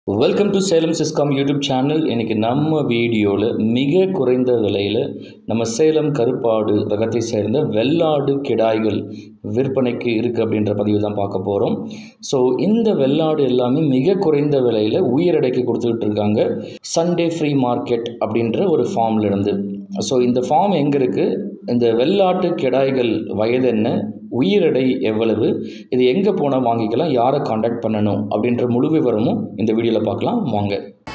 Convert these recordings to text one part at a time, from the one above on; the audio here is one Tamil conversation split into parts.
welcome to Salem Siscom YouTube channel இன்றைக்கி நம்ம வீடியோவில் மிக குறைந்த விலையில் நம்ம சேலம் கருப்பாடு ரகத்தை சேர்ந்த வெள்ளாடு கிடாய்கள் விற்பனைக்கு இருக்குது அப்படின்ற பதிவு தான் பார்க்க போகிறோம் ஸோ இந்த வெள்ளாடு எல்லாமே மிக குறைந்த விலையில் உயிரடைக்கு கொடுத்துக்கிட்டு இருக்காங்க சண்டே ஃப்ரீ மார்க்கெட் அப்படின்ற ஒரு ஃபார்ம்ல இருந்து ஸோ இந்த ஃபார்ம் எங்கே இருக்குது இந்த வெள்ளாட்டு கிடாய்கள் வயது என்ன உயிரெடை எவ்வளவு இது எங்கே போனால் வாங்கிக்கலாம் யாரை காண்டாக்ட் பண்ணணும் அப்படின்ற முழு விவரமும் இந்த வீடியோவில் பார்க்கலாம் வாங்க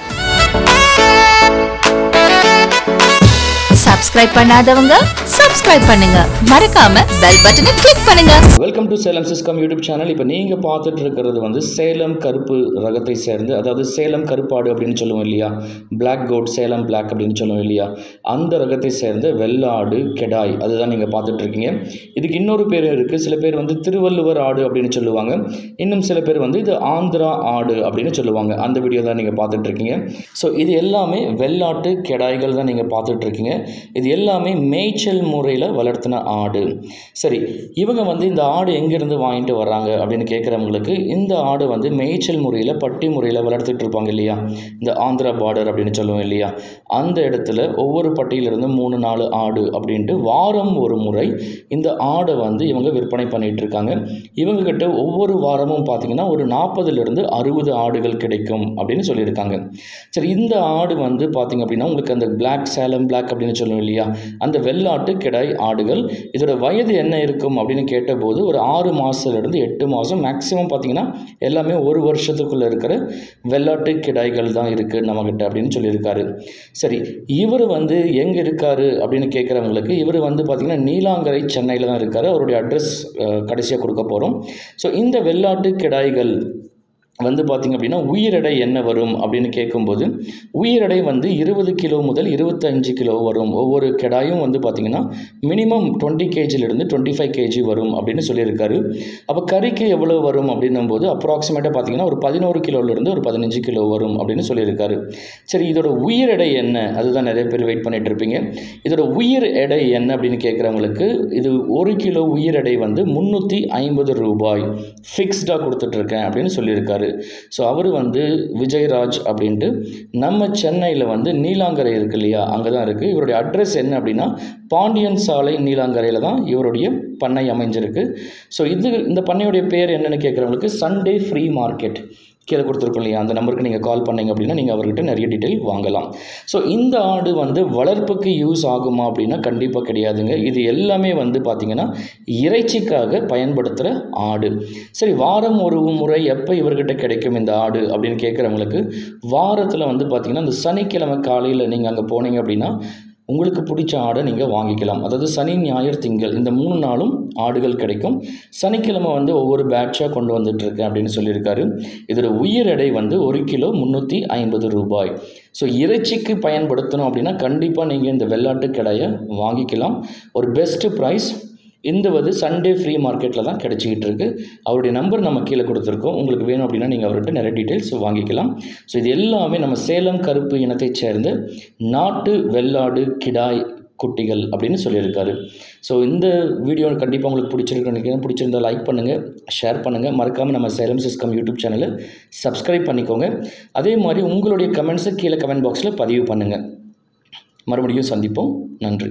சப்ஸ்கிரைப் பண்ணாதவங்க சப்ஸ்கிரைப் பண்ணுங்க மறக்காம பெல் பட்டனை கிளிக் பண்ணுங்க welcome to Salem Siscom YouTube channel இப்போ நீங்கள் பார்த்துட்டு இருக்கிறது வந்து சேலம் கருப்பு ரகத்தை சேர்ந்து அதாவது சேலம் கருப்பாடு அப்படின்னு சொல்லுவோம் இல்லையா Black goat சேலம் Black அப்படின்னு சொல்லுவோம் இல்லையா அந்த ரகத்தை சேர்ந்த வெள்ளாடு கெடாய் அதுதான் நீங்கள் பார்த்துட்டு இருக்கீங்க இதுக்கு இன்னொரு பேர் இருக்குது சில பேர் வந்து திருவள்ளுவர் ஆடு அப்படின்னு சொல்லுவாங்க இன்னும் சில பேர் வந்து இது ஆந்திரா ஆடு அப்படின்னு சொல்லுவாங்க அந்த வீடியோ தான் நீங்கள் பார்த்துட்டு இருக்கீங்க ஸோ இது எல்லாமே வெள்ளாட்டு கெடாய்கள் தான் நீங்கள் பார்த்துட்டு இருக்கீங்க இது எல்லாமே மேய்ச்சல் முறையில் வளர்த்தின ஆடு சரி இவங்க வந்து இந்த ஆடு எங்கேருந்து வாங்கிட்டு வர்றாங்க அப்படின்னு கேட்குறவங்களுக்கு இந்த ஆடு வந்து மேய்ச்சல் முறையில் பட்டி முறையில் வளர்த்துட்டு இருப்பாங்க இல்லையா இந்த ஆந்திரா பார்டர் அப்படின்னு சொல்லுவோம் இல்லையா அந்த இடத்துல ஒவ்வொரு பட்டியிலிருந்து மூணு நாலு ஆடு அப்படின்ட்டு வாரம் ஒரு முறை இந்த ஆடை வந்து இவங்க விற்பனை பண்ணிட்டு இருக்காங்க இவங்க கிட்ட ஒவ்வொரு வாரமும் பார்த்தீங்கன்னா ஒரு நாற்பதுலேருந்து அறுபது ஆடுகள் கிடைக்கும் அப்படின்னு சொல்லியிருக்காங்க சரி இந்த ஆடு வந்து பார்த்தீங்க அப்படின்னா உங்களுக்கு அந்த பிளாக் சேலம் பிளாக் அப்படின்னு சொல்லுவோம் இல்லையா அந்த வெள்ளாட்டு கிடாய் ஆடுகள் இதோட வயது என்ன இருக்கும் அப்படின்னு கேட்டபோது ஒரு ஆறு மாதத்துலேருந்து எட்டு மாதம் மேக்ஸிமம் பார்த்தீங்கன்னா எல்லாமே ஒரு வருஷத்துக்குள்ளே இருக்கிற வெள்ளாட்டு கிடாய்கள் தான் இருக்குது நம்மக்கிட்ட அப்படின்னு சொல்லியிருக்காரு சரி இவர் வந்து எங்கே இருக்காரு அப்படின்னு கேட்குறவங்களுக்கு இவர் வந்து பார்த்திங்கன்னா நீலாங்கரை சென்னையில் தான் இருக்கார் அவருடைய அட்ரஸ் கடைசியாக கொடுக்க போகிறோம் ஸோ இந்த வெள்ளாட்டு கிடாய்கள் வந்து பார்த்திங்க அப்படின்னா உயிரெடை என்ன வரும் அப்படின்னு கேட்கும்போது உயிரெடை வந்து இருபது கிலோ முதல் இருபத்தஞ்சு கிலோ வரும் ஒவ்வொரு கெடாயும் வந்து பார்த்திங்கன்னா மினிமம் டுவெண்ட்டி கேஜிலிருந்து டுவெண்ட்டி ஃபைவ் கேஜி வரும் அப்படின்னு சொல்லியிருக்காரு அப்போ கறிக்கு எவ்வளோ வரும் அப்படின்னும் போது அப்ராக்சிமேட்டாக பார்த்திங்கன்னா ஒரு பதினோரு கிலோலேருந்து ஒரு பதினஞ்சு கிலோ வரும் அப்படின்னு சொல்லியிருக்காரு சரி இதோட உயிர் எடை என்ன அதுதான் நிறைய பேர் வெயிட் பண்ணிட்டு இருப்பீங்க இதோட உயிர் எடை என்ன அப்படின்னு கேட்குறவங்களுக்கு இது ஒரு கிலோ உயிர் எடை வந்து முந்நூற்றி ஐம்பது ரூபாய் ஃபிக்ஸ்டாக கொடுத்துட்ருக்கேன் அப்படின்னு சொல்லியிருக்காரு ஸோ அவர் வந்து விஜயராஜ் அப்படின்ட்டு நம்ம சென்னையில் வந்து நீலாங்கரை இருக்கு இல்லையா அங்கே தான் இருக்குது இவருடைய அட்ரஸ் என்ன அப்படின்னா பாண்டியன் சாலை நீலாங்கரையில் தான் இவருடைய பண்ணை அமைஞ்சிருக்கு ஸோ இது இந்த பண்ணையுடைய பேர் என்னென்னு கேட்குறவங்களுக்கு சண்டே ஃப்ரீ மார்க்கெட் கீழே கொடுத்துருக்கோம் இல்லையா அந்த நம்பருக்கு நீங்கள் கால் பண்ணீங்க அப்படின்னா நீங்கள் அவர்கிட்ட நிறைய டீட்டெயில் வாங்கலாம் ஸோ இந்த ஆடு வந்து வளர்ப்புக்கு யூஸ் ஆகுமா அப்படின்னா கண்டிப்பாக கிடையாதுங்க இது எல்லாமே வந்து பார்த்திங்கன்னா இறைச்சிக்காக பயன்படுத்துகிற ஆடு சரி வாரம் ஒரு முறை எப்போ இவர்கிட்ட கிடைக்கும் இந்த ஆடு அப்படின்னு கேட்குறவங்களுக்கு வாரத்தில் வந்து பார்த்திங்கன்னா இந்த சனிக்கிழமை காலையில் நீங்கள் அங்கே போனீங்க அப்படின்னா உங்களுக்கு பிடிச்ச ஆடை நீங்கள் வாங்கிக்கலாம் அதாவது சனி ஞாயிறு திங்கள் இந்த மூணு நாளும் ஆடுகள் கிடைக்கும் சனிக்கிழமை வந்து ஒவ்வொரு பேட்சாக கொண்டு வந்துட்டுருக்கேன் அப்படின்னு சொல்லியிருக்காரு இதோட உயிர் எடை வந்து ஒரு கிலோ முந்நூற்றி ஐம்பது ரூபாய் ஸோ இறைச்சிக்கு பயன்படுத்தணும் அப்படின்னா கண்டிப்பாக நீங்கள் இந்த வெள்ளாட்டு கடையை வாங்கிக்கலாம் ஒரு பெஸ்ட்டு ப்ரைஸ் இந்த வந்து சண்டே ஃப்ரீ மார்க்கெட்டில் தான் கிடச்சிக்கிட்டு இருக்கு அவருடைய நம்பர் நம்ம கீழே கொடுத்துருக்கோம் உங்களுக்கு வேணும் அப்படின்னா நீங்கள் அவர்கிட்ட நிறைய டீட்டெயில்ஸ் வாங்கிக்கலாம் ஸோ இது எல்லாமே நம்ம சேலம் கருப்பு இனத்தைச் சேர்ந்த நாட்டு வெள்ளாடு கிடாய் குட்டிகள் அப்படின்னு சொல்லியிருக்காரு ஸோ இந்த வீடியோ கண்டிப்பாக உங்களுக்கு பிடிச்சிருக்கு நினைக்கிறேன் பிடிச்சிருந்தா லைக் பண்ணுங்கள் ஷேர் பண்ணுங்கள் மறக்காமல் நம்ம சேலம் சிஸ்கம் யூடியூப் சேனலை சப்ஸ்கிரைப் பண்ணிக்கோங்க அதே மாதிரி உங்களுடைய கமெண்ட்ஸை கீழே கமெண்ட் பாக்ஸில் பதிவு பண்ணுங்கள் மறுபடியும் சந்திப்போம் நன்றி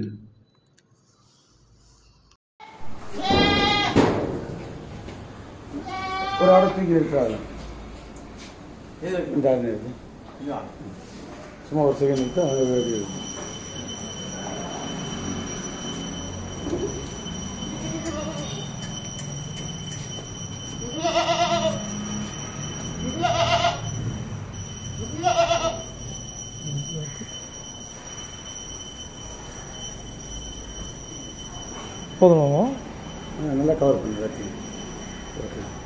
ஒரு ஆடை தூக்கி இருக்கிறாரு இந்த ஆடு இருக்கு சும்மா ஒரு செகண்ட் இருக்கு அவங்க வேறு இருக்கு போதுமாமா நல்லா கவர் பண்ணுறேன் ஓகே